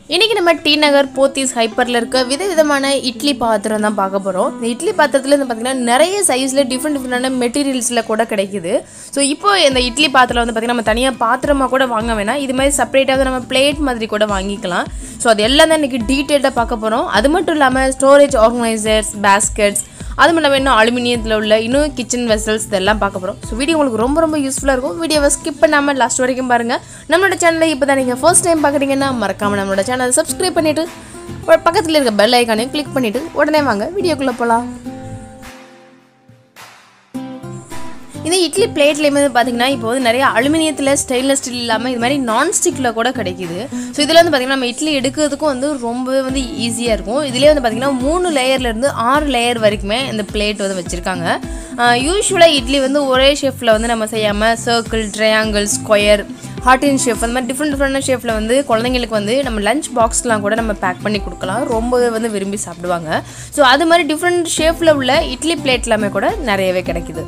இன்றைக்கி நம்ம டி நகர் போத்தீஸ் ஹைப்பரில் இருக்க விதவிதமான இட்லி பாத்திரம் தான் பார்க்க போகிறோம் இந்த இட்லி பாத்திரத்தில் வந்து பார்த்திங்கன்னா நிறைய சைஸில் டிஃப்ரெண்ட் டிஃப்ரெண்டான மெட்டீரியல்ஸில் கூட கிடைக்குது ஸோ இப்போ இந்த இட்லி பாத்திரம் வந்து பார்த்திங்கன்னா நம்ம தனியாக பாத்திரமாக கூட வாங்க வேணாம் இது மாதிரி செப்பரேட்டாக நம்ம பிளேட் மாதிரி கூட வாங்கிக்கலாம் ஸோ அது எல்லாம் தான் இன்றைக்கி டீட்டெயில்டாக பார்க்க போகிறோம் அது மட்டும் இல்லாமல் ஸ்டோரேஜ் ஆர்கனைசர்ஸ் பேஸ்கெட்ஸ் அது மட்டும் இல்லாமல் இன்னும் அலுமினியத்தில் உள்ள இன்னும் கிச்சன் வெசல்ஸ் இதெல்லாம் பார்க்க போகிறோம் ஸோ வீடியோ உங்களுக்கு ரொம்ப ரொம்ப யூஸ்ஃபுல்லாக இருக்கும் வீடியோவை ஸ்கிப் பண்ணாமல் லாஸ்ட் வரைக்கும் பாருங்கள் நம்மளோட சேனலை இப்போ தான் நீங்கள் ஃபர்ஸ்ட் டைம் பார்க்குறீங்கன்னா மறக்காமல் நம்மளோட சேனலை சப்ஸ்கிரைப் பண்ணிவிட்டு பக்கத்தில் இருக்க பெல் ஐக்கானையும் கிளிக் பண்ணிவிட்டு உடனே வாங்க வீடியோக்குள்ளே போகலாம் இந்த இட்லி பிளேட்லேயுமே பார்த்தீங்கன்னா இப்போ வந்து நிறைய அலுமினியத்தில் ஸ்டெயின்லெஸ் ஸ்டீல் இல்லாமல் இது மாதிரி நான்ஸ்டிக்கில் கூட கிடைக்குது ஸோ இதில் வந்து பார்த்திங்கன்னா நம்ம இட்லி எடுக்கிறதுக்கும் வந்து ரொம்பவே வந்து ஈஸியாக இருக்கும் இதிலே வந்து பார்த்திங்கன்னா மூணு லேயர்லேருந்து ஆறு லேயர் வரைக்குமே இந்த பிளேட் வந்து வச்சுருக்காங்க யூஸ்வலாக இட்லி வந்து ஒரே ஷேஃபில் வந்து நம்ம செய்யாமல் circle triangle square heart in shape அந்த மாதிரி டிஃப்ரெண்ட் டிஃப்ரெண்டான ஷேப்பில் வந்து குழந்தைங்களுக்கு வந்து நம்ம லஞ்ச் பாக்ஸ்லாம் கூட நம்ம பேக் பண்ணி கொடுக்கலாம் ரொம்பவே வந்து விரும்பி சாப்பிடுவாங்க ஸோ அது மாதிரி டிஃப்ரெண்ட் ஷேப்பில் உள்ள இட்லி பிளேட் எல்லாமே கூட நிறையவே கிடைக்குது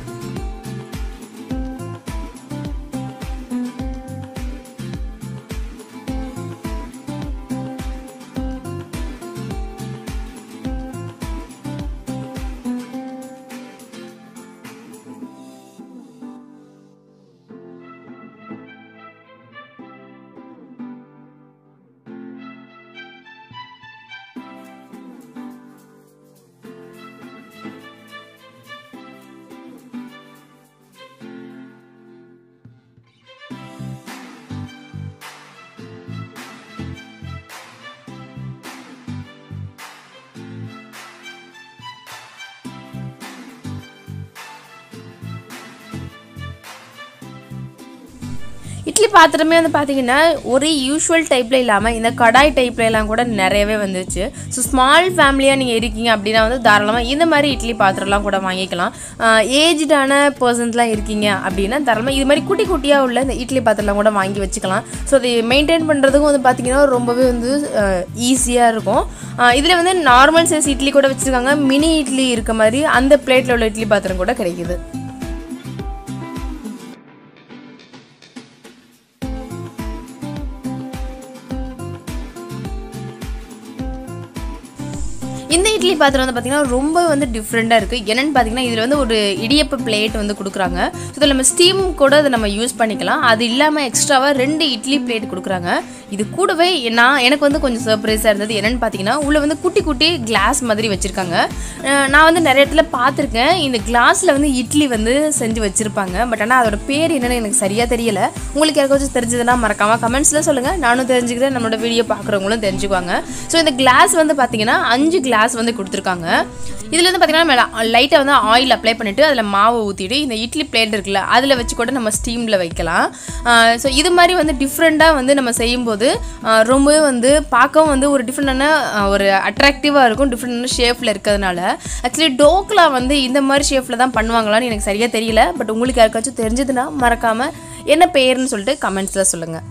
இட்லி பாத்திரமே வந்து பார்த்தீங்கன்னா ஒரு யூஷுவல் டைப்பில் இல்லாமல் இந்த கடாய் டைப்ல எல்லாம் கூட நிறையவே வந்துருச்சு ஸோ ஸ்மால் ஃபேமிலியாக நீங்கள் இருக்கீங்க அப்படின்னா வந்து தாராளமாக இந்த மாதிரி இட்லி பாத்திரம்லாம் கூட வாங்கிக்கலாம் ஏஜ்டான பர்சன்ஸ்லாம் இருக்கீங்க அப்படின்னா தாராளமாக இது மாதிரி குட்டி குட்டியாக உள்ள இந்த இட்லி பாத்திரம்லாம் கூட வாங்கி வச்சுக்கலாம் ஸோ அதை மெயின்டைன் பண்ணுறதுக்கும் வந்து பார்த்தீங்கன்னா ரொம்பவே வந்து ஈஸியாக இருக்கும் இதில் வந்து நார்மல் சைஸ் இட்லி கூட வச்சுருக்காங்க மினி இட்லி இருக்க மாதிரி அந்த பிளேட்டில் உள்ள இட்லி பாத்திரம் கூட கிடைக்குது இந்த இட்லி பாத்திரம் வந்து பார்த்தீங்கன்னா ரொம்ப வந்து டிஃப்ரெண்ட்டாக இருக்குது என்னென்னு பார்த்தீங்கன்னா இதில் வந்து ஒரு இடியப்ப பிளேட் வந்து கொடுக்குறாங்க ஸோ இதில் நம்ம ஸ்டீம் கூட அதை நம்ம யூஸ் பண்ணிக்கலாம் அது இல்லாமல் எக்ஸ்ட்ராவாக ரெண்டு இட்லி பிளேட் கொடுக்குறாங்க இது கூடவே நான் எனக்கு வந்து கொஞ்சம் சர்ப்ரைஸாக இருந்தது என்னென்னு பார்த்தீங்கன்னா உள்ளே வந்து குட்டி குட்டி கிளாஸ் மாதிரி வச்சுருக்காங்க நான் வந்து நிறைய இடத்துல பார்த்துருக்கேன் இந்த கிளாஸில் வந்து இட்லி வந்து செஞ்சு வச்சுருப்பாங்க பட் ஆனால் அதோட பேர் என்னென்னு எனக்கு சரியாக தெரியல உங்களுக்கு யாருக்காச்சும் தெரிஞ்சதுன்னா மறக்காமல் கமெண்ட்ஸில் சொல்லுங்கள் நானும் தெரிஞ்சுக்கிறேன் நம்மளோட வீடியோ பார்க்குறவங்களும் தெரிஞ்சுக்குவாங்க ஸோ இந்த கிளாஸ் வந்து பார்த்தீங்கன்னா அஞ்சு கிளாஸ் வந்து கொடுத்துருக்காங்க இதில் வந்து பார்த்தீங்கன்னா லைட்டாக வந்து ஆயில் அப்ளை பண்ணிவிட்டு அதில் மாவு ஊற்றிட்டு இந்த இட்லி பிளேட் இருக்குல்ல அதில் வச்சு கூட நம்ம ஸ்டீமில் வைக்கலாம் ஸோ இது மாதிரி வந்து டிஃப்ரெண்ட்டாக வந்து நம்ம செய்யும்போது ரொம்பவே வந்து பார்க்கவும் வந்து ஒரு டிஃப்ரெண்டான ஒரு அட்ராக்டிவாக இருக்கும் டிஃப்ரெண்டான ஷேப்பில் இருக்கிறதுனால ஆக்சுவலி டோக்லா வந்து இந்த மாதிரி ஷேப்பில் தான் பண்ணுவாங்களான்னு எனக்கு சரியாக தெரியல பட் உங்களுக்கு யாருக்காச்சும் தெரிஞ்சதுன்னா மறக்காமல் என்ன பெயர்னு சொல்லிட்டு கமெண்ட்ஸில் சொல்லுங்கள்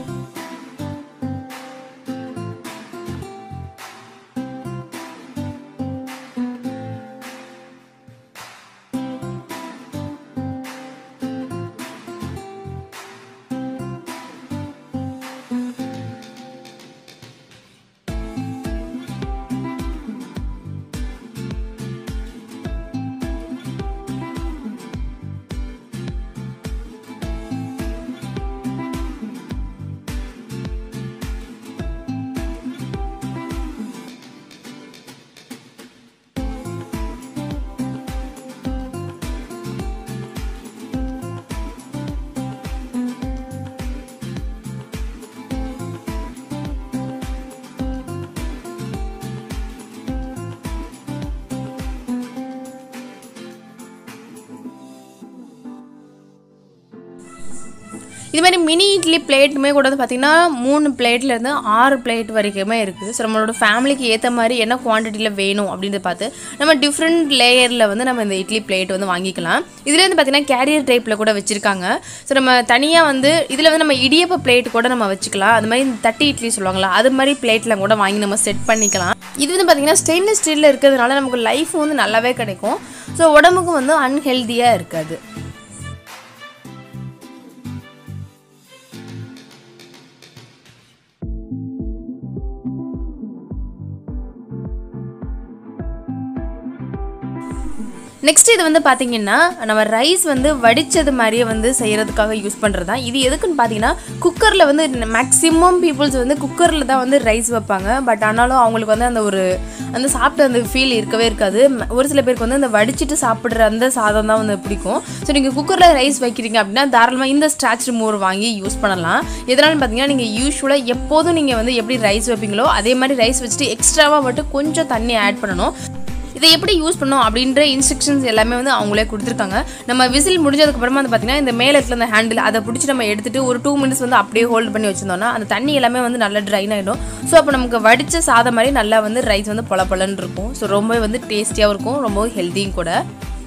இது மாதிரி மினி இட்லி பிளேட்டுமே கூட வந்து பார்த்திங்கன்னா மூணு பிளேட்லேருந்து ஆறு பிளேட் வரைக்குமே இருக்குது ஸோ நம்மளோட ஃபேமிலிக்கு ஏற்ற மாதிரி என்ன குவான்டிட்டியில் வேணும் அப்படின்றத பார்த்து நம்ம டிஃப்ரெண்ட் லேயரில் வந்து நம்ம இந்த இட்லி பிளேட் வந்து வாங்கிக்கலாம் இதில் வந்து பார்த்திங்கன்னா கேரியர் டைப்பில் கூட வச்சுருக்காங்க ஸோ நம்ம தனியாக வந்து இதில் வந்து நம்ம இடியப்ப பிளேட் கூட நம்ம வச்சுக்கலாம் அது மாதிரி இந்த தட்டி இட்லி சொல்லுவாங்களா அது மாதிரி பிளேட்டில் கூட வாங்கி நம்ம செட் பண்ணிக்கலாம் இது வந்து பார்த்திங்கன்னா ஸ்டெயின்லெஸ் ஸ்டீலில் இருக்கிறதுனால நமக்கு லைஃப் வந்து நல்லாவே கிடைக்கும் ஸோ உடம்புக்கும் வந்து அன்ஹெல்தியாக இருக்காது நெக்ஸ்ட் இது வந்து பார்த்தீங்கன்னா நம்ம ரைஸ் வந்து வடித்தது மாதிரியே வந்து செய்கிறதுக்காக யூஸ் பண்ணுறது தான் இது எதுக்குன்னு பார்த்தீங்கன்னா குக்கரில் வந்து மேக்ஸிமம் பீப்புள்ஸ் வந்து குக்கரில் தான் வந்து ரைஸ் வைப்பாங்க பட் ஆனாலும் அவங்களுக்கு வந்து அந்த ஒரு அந்த சாப்பிட்ட அந்த ஃபீல் இருக்கவே இருக்காது ம- ஒரு சில பேருக்கு வந்து அந்த வடிச்சிட்டு சாப்பிட்ற அந்த சாதம் தான் வந்து பிடிக்கும் ஸோ நீங்கள் குக்கரில் ரைஸ் வைக்கிறீங்க அப்படின்னா தாராளமாக இந்த ஸ்டாச் ரிமூவர் வாங்கி யூஸ் பண்ணலாம் எதனாலும் பார்த்தீங்கன்னா நீங்கள் யூஸ்வலாக எப்போதும் நீங்கள் வந்து எப்படி ரைஸ் வைப்பீங்களோ அதே மாதிரி ரைஸ் வச்சுட்டு எக்ஸ்ட்ராவாக மட்டும் கொஞ்சம் தண்ணி ஆட் பண்ணணும் இதை எப்படி யூஸ் பண்ணணும் அப்படின்ற இன்ஸ்ட்ரக்ஷன்ஸ் எல்லாமே வந்து அவங்களே கொடுத்துருக்காங்க நம்ம விசில் முடிஞ்சதுக்கப்புறமா வந்து பார்த்தீங்கன்னா இந்த மேலே இருக்கிற அந்த ஹேண்டில் அதை பிடிச்சி நம்ம எடுத்துட்டு ஒரு டூ மினிட்ஸ் வந்து அப்படியே ஹோல்ட் பண்ணி வச்சிருந்தோம்னா அந்த தண்ணி எல்லாமே வந்து நல்லா ட்ரைன் ஆகிடும் ஸோ அப்போ நமக்கு வடித்த சாதம் மாதிரி நல்லா வந்து ரைஸ் வந்து பொல பொலன்னு இருக்கும் ஸோ ரொம்பவே வந்து டேஸ்டியாகவும் இருக்கும் ரொம்ப ஹெல்த்தியும் கூட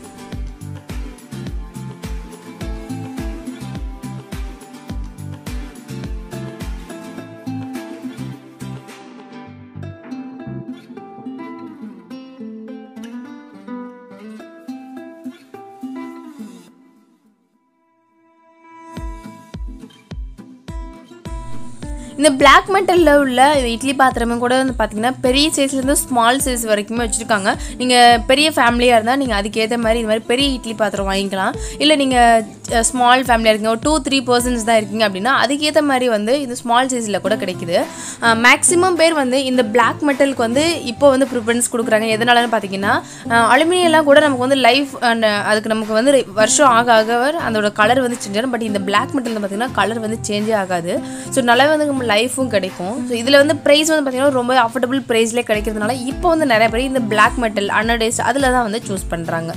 இந்த பிளாக் மெட்டலில் உள்ள இந்த இட்லி பாத்திரமே கூட வந்து பார்த்தீங்கன்னா பெரிய சைஸ்லேருந்து ஸ்மால் சைஸ் வரைக்குமே வச்சுருக்காங்க நீங்கள் பெரிய ஃபேமிலியாக இருந்தால் நீங்கள் அதுக்கேற்ற மாதிரி இது மாதிரி பெரிய இட்லி பாத்திரம் வாங்கிக்கலாம் இல்லை நீங்கள் ஸ்மால் ஃபேமிலியாக இருக்கீங்க ஒரு டூ த்ரீ பர்சன்ஸ் தான் இருக்கீங்க அப்படின்னா அதுக்கேற்ற மாதிரி வந்து இந்த ஸ்மால் சைஸில் கூட கிடைக்குது மேக்ஸிமம் பேர் வந்து இந்த பிளாக் மெட்டலுக்கு வந்து இப்போ வந்து ப்ரிஃபரன்ஸ் கொடுக்குறாங்க எதனாலன்னு பார்த்தீங்கன்னா அலுமினியம்லாம் கூட நமக்கு வந்து லைஃப் அண்ட் அதுக்கு நமக்கு வந்து re- வருஷம் ஆக ஆக அதோட கலர் வந்து சேஞ்ச் ஆகும் பட் இந்த பிளாக் மெட்டல் பார்த்தீங்கன்னா கலர் வந்து சேஞ்சே ஆகாது ஸோ நல்லா வந்து நம்ம லைஃபும் கிடைக்கும் ஸோ இதில் வந்து ப்ரைஸ் வந்து பார்த்தீங்கன்னா ரொம்ப அஃபோர்டபுள் ப்ரைஸ்லேயே கிடைக்கிறதுனால இப்போ வந்து நிறைய பேர் இந்த பிளாக் மெட்டல் அன்னடேஸ் அதில் தான் வந்து சூஸ் பண்ணுறாங்க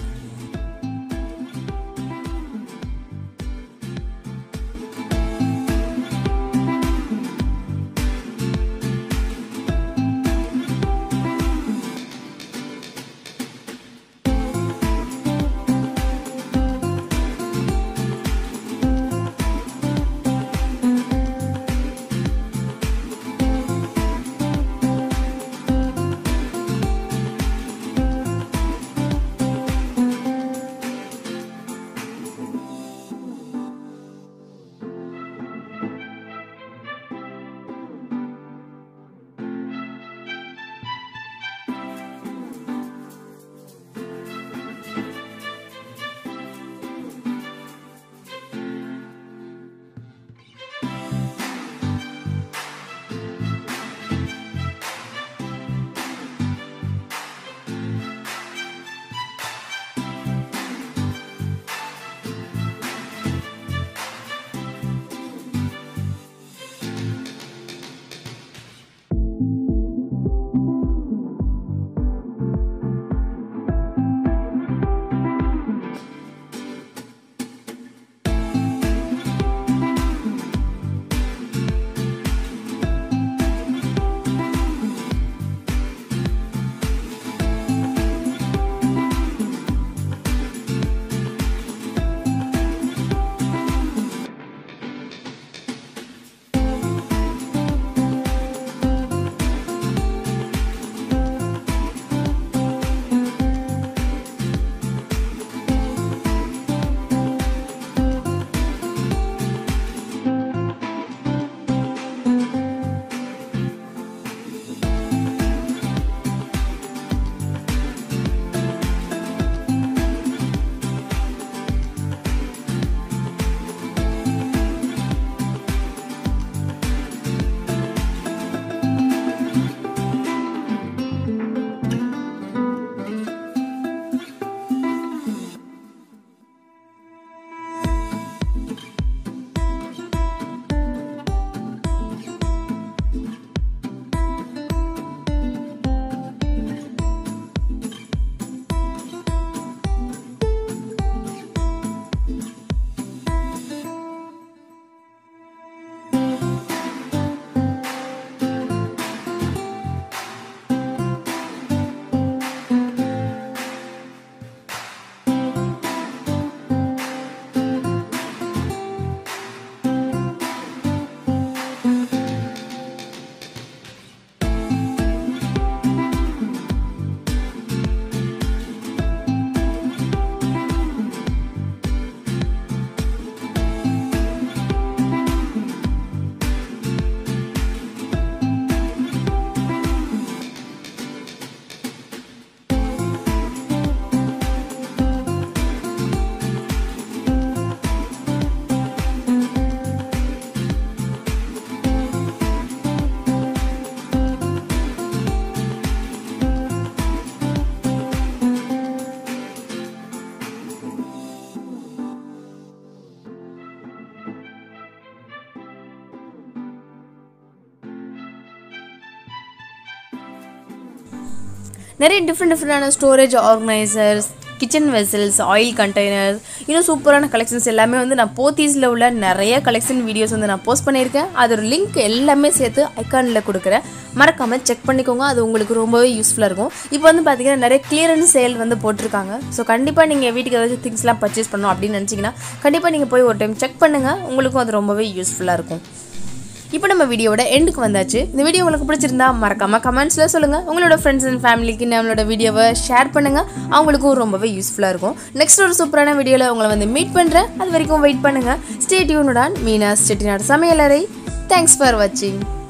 நிறைய டிஃப்ரெண்ட் டிஃப்ரெண்டான storage organisers kitchen vessels oil containers இன்னும் சூப்பரான கலெக்ஷன்ஸ் எல்லாமே வந்து நான் போத்தீஸில் உள்ள நிறைய கலெக்ஷன் வீடியோஸ் வந்து நான் போஸ்ட் பண்ணியிருக்கேன் அதோட லிங்க் எல்லாமே சேர்த்து ஐக்கானில் கொடுக்குறேன் மறக்காமல் செக் பண்ணிக்கோங்க அது உங்களுக்கு ரொம்பவே யூஸ்ஃபுல்லாக இருக்கும் இப்போ வந்து பார்த்தீங்கன்னா நிறைய கிளியரன்ஸ் சேல் வந்து போட்டிருக்காங்க ஸோ கண்டிப்பாக நீங்கள் வீட்டுக்கு ஏதாச்சும் திங்ஸ்லாம் பர்ச்சேஸ் பண்ணணும் அப்படின்னு நினச்சிங்கன்னா கண்டிப்பாக நீங்கள் போய் ஒரு டைம் செக் பண்ணுங்கள் உங்களுக்கும் அது ரொம்பவே யூஸ்ஃபுல்லாக இருக்கும் இப்போ நம்ம வீடியோவோட எண்டுக்கு வந்தாச்சு இந்த வீடியோ உங்களுக்கு பிடிச்சிருந்தா மறக்காம கமெண்ட்ஸில் சொல்லுங்கள் உங்களோட ஃப்ரெண்ட்ஸ் அண்ட் ஃபேமிலிக்கு நம்மளோட வீடியோவை ஷேர் பண்ணுங்கள் அவங்களுக்கும் ரொம்பவே யூஸ்ஃபுல்லாக இருக்கும் நெக்ஸ்ட் ஒரு சூப்பரான வீடியோவில் உங்களை வந்து மீட் பண்ணுறேன் அது வரைக்கும் வெயிட் பண்ணுங்கள் ஸ்டேட்யூனுடன் மீனா செட்டிநாடு சமையலறை தேங்க்ஸ் ஃபார் வாட்சிங்